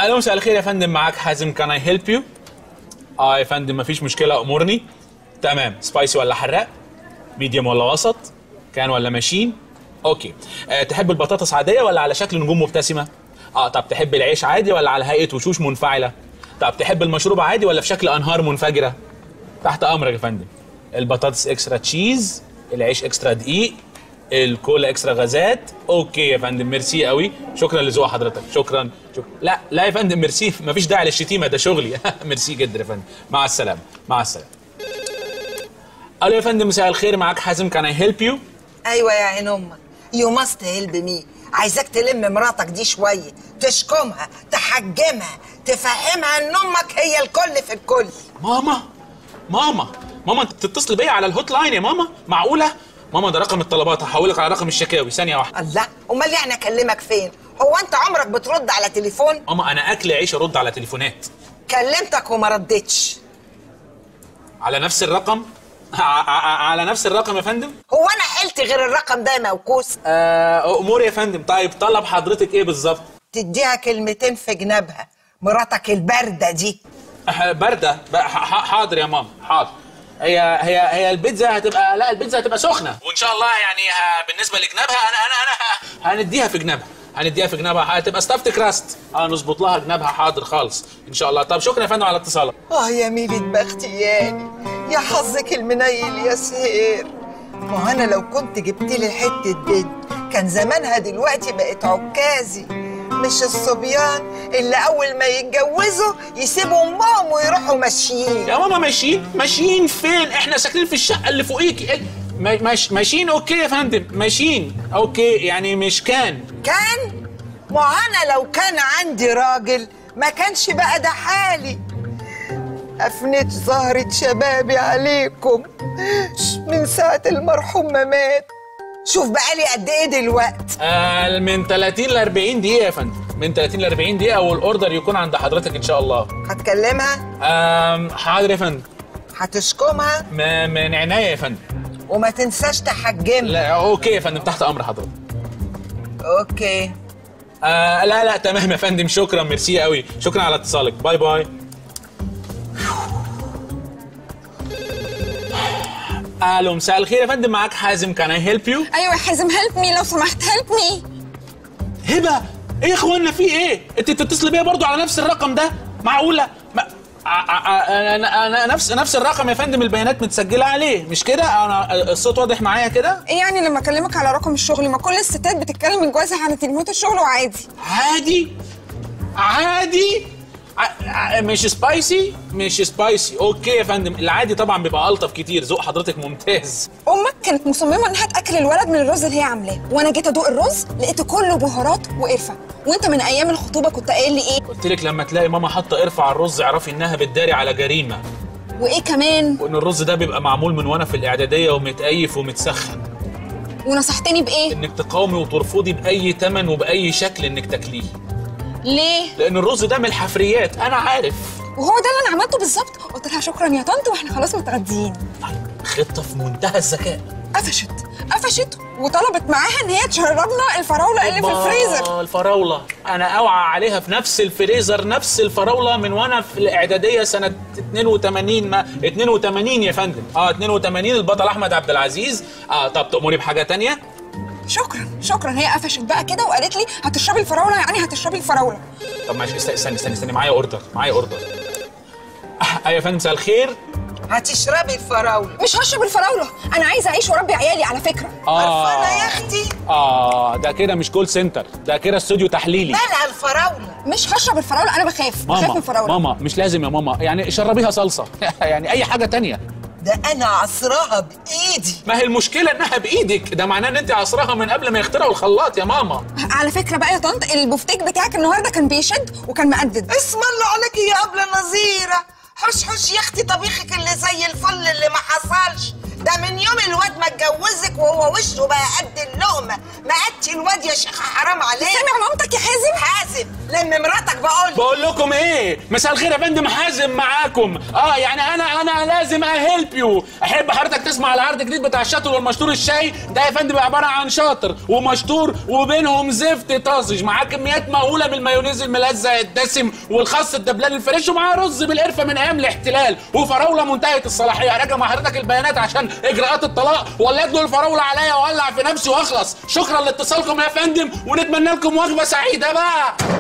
الو مساء الخير يا فندم معاك حازم كان اي هيلب يو اه يا فندم مفيش مشكله امورني تمام سبايسي ولا حراق ميديوم ولا وسط كان ولا ماشين اوكي أه تحب البطاطس عاديه ولا على شكل نجوم مبتسمه اه طب تحب العيش عادي ولا على هيئه وشوش منفعله طب تحب المشروب عادي ولا في شكل انهار منفجره تحت امرك يا فندم البطاطس اكسترا تشيز العيش اكسترا دقيق الكولا اكسترا غازات اوكي يا فندم ميرسي قوي شكرا لذوق حضرتك شكرا شكرا لا لا يا فندم ميرسي مفيش داعي للشتيمه ده شغلي ميرسي جدا يا فندم مع السلامه مع السلامه الو يا فندم مساء الخير معاك حازم كان اي هيلب يو ايوه يا عين امك يو ماست هيلب مي عايزاك تلم مراتك دي شويه تشكمها تحجمها تفهمها ان امك هي الكل في الكل ماما ماما ماما انت بتتصل بيا على الهوت لاين يا ماما معقوله ماما ده رقم الطلبات هحولك على رقم الشكاوي ثانيه واحده الله امال يعني اكلمك فين هو انت عمرك بترد على تليفون ماما انا اكل عيش ارد على تليفونات كلمتك وما ردتش على نفس الرقم ع- ع- على نفس الرقم يا فندم هو انا حلت غير الرقم ده يا موكوس آه امور يا فندم طيب طلب حضرتك ايه بالظبط تديها كلمتين في جنابها مراتك البارده دي أح- بارده بقى- ح- ح- حاضر يا ماما حاضر هي هي هي البيتزا هتبقى لا البيتزا هتبقى سخنه وان شاء الله يعني ه- بالنسبه لجنابها انا انا انا ه- هنديها في جنابها هنديها في جنابها هتبقى ستافت كراست اه نظبط لها جنابها حاضر خالص ان شاء الله طب شكرا يا فندم على اتصالك اه يا ميلة بختياني يا حظك المنيل يا سهير ما هو انا لو كنت جبت لي حته بنت كان زمانها دلوقتي بقت عكازي مش الصبيان اللي اول ما يتجوزوا يسيبوا امهم ويروحوا ماشيين يا ماما ماشيين ماشيين فين احنا ساكنين في الشقه اللي فوقيكي إيه؟ ما- ماش ماشيين اوكي يا فندم ماشيين اوكي يعني مش كان كان ما انا لو كان عندي راجل ما كانش بقى ده حالي أفنت زهرة شبابي عليكم من ساعة المرحوم ما مات شوف بقالي قد ايه دلوقتي آه من 30 ل 40 دقيقه يا فندم من 30 ل 40 دقيقه والاوردر يكون عند حضرتك ان شاء الله هتكلمها آم حاضر يا فندم هتشكمها ما- من عناية يا فندم وما تنساش تحجمها لا اوكي يا فندم تحت امر حضرتك اوكي آه لا لا تمام يا فندم شكرا ميرسي قوي شكرا على اتصالك باي باي الو مساء الخير يا فندم معاك حازم كان اي هيلب يو ايوه يا حازم هيلب مي لو سمحت هيلب مي هبه ايه يا اخوانا في ايه انت بتتصل بيا برضو على نفس الرقم ده معقوله ما... ع- ع- انا انا نفس نفس الرقم يا فندم البيانات متسجله عليه مش كده انا الصوت واضح معايا كده ايه يعني لما اكلمك على رقم الشغل ما كل الستات بتتكلم من جوازها على تليفونات الشغل وعادي عادي عادي ع- ع- مش سبايسي مش سبايسي اوكي يا فندم العادي طبعا بيبقى الطف كتير ذوق حضرتك ممتاز امك كانت مصممه انها تاكل الولد من الرز اللي هي عاملاه وانا جيت ادوق الرز لقيته كله بهارات وقرفه وانت من ايام الخطوبه كنت قايل لي ايه قلت لك لما تلاقي ماما حاطه قرفه على الرز اعرفي انها بتداري على جريمه وايه كمان وان الرز ده بيبقى معمول من وانا في الاعداديه ومتقيف ومتسخن ونصحتني بايه انك تقاومي وترفضي باي ثمن وباي شكل انك تاكليه ليه لان الرز ده من الحفريات انا عارف وهو ده اللي انا عملته بالظبط قلت لها شكرا يا طنط واحنا خلاص متغديين طيب خطه في منتهى الذكاء قفشت قفشت وطلبت معاها ان هي تشربنا الفراوله اللي في الفريزر الله، الفراوله انا اوعى عليها في نفس الفريزر نفس الفراوله من وانا في الاعداديه سنه 82 ما 82 يا فندم اه 82 البطل احمد عبد العزيز اه طب تأمري بحاجه تانية شكرا شكرا هي قفشت بقى كده وقالت لي هتشربي الفراوله يعني هتشربي الفراوله طب ماشي است- استني استني استني معايا اوردر معايا اوردر آه، ايوه يا فندم مساء الخير هتشربي الفراولة مش هشرب الفراوله انا عايزه اعيش واربي عيالي على فكره قرفانة يا اختي اه ده كده مش كول سنتر ده كده استوديو تحليلي مالها الفراولة مش هشرب الفراوله انا بخاف بخاف من ماما الفراوله ماما مش لازم يا ماما يعني شربيها صلصه يعني اي حاجه تانية ده انا عصراها بايدي ما هي المشكله انها بايدك ده معناه ان انت عصرها من قبل ما يخترعوا الخلاط يا ماما على فكره بقى يا طنط البفتيك بتاعك النهارده كان بيشد وكان مقدد اسم الله عليك يا قبل نظيرة حش حش يا اختي طبيخك اللي زي الفل اللي ما حصلش ده من يوم الواد ما اتجوزك وهو وشه بقى قد اللقمة ما قدش الواد يا شيخة حرام عليك سامع مامتك يا حازم حاسب لم مراتك بقول بقول لكم ايه مساء الخير يا فندم حازم معاكم اه يعني انا انا لازم اهيلب يو احب حضرتك تسمع العرض الجديد بتاع الشاطر والمشطور الشاي ده يا فندم عباره عن شاطر ومشطور وبينهم زفت طازج معاه كميات مهوله من المايونيز الملزق الدسم والخس الدبلان الفريش ومعاه رز بالقرفه من ايام الاحتلال وفراوله منتهيه الصلاحيه راجع مع حضرتك البيانات عشان اجراءات الطلاق ولا ادلوا الفراوله عليا واولع في نفسي واخلص شكرا لاتصالكم يا فندم ونتمنى لكم وجبه سعيده بقى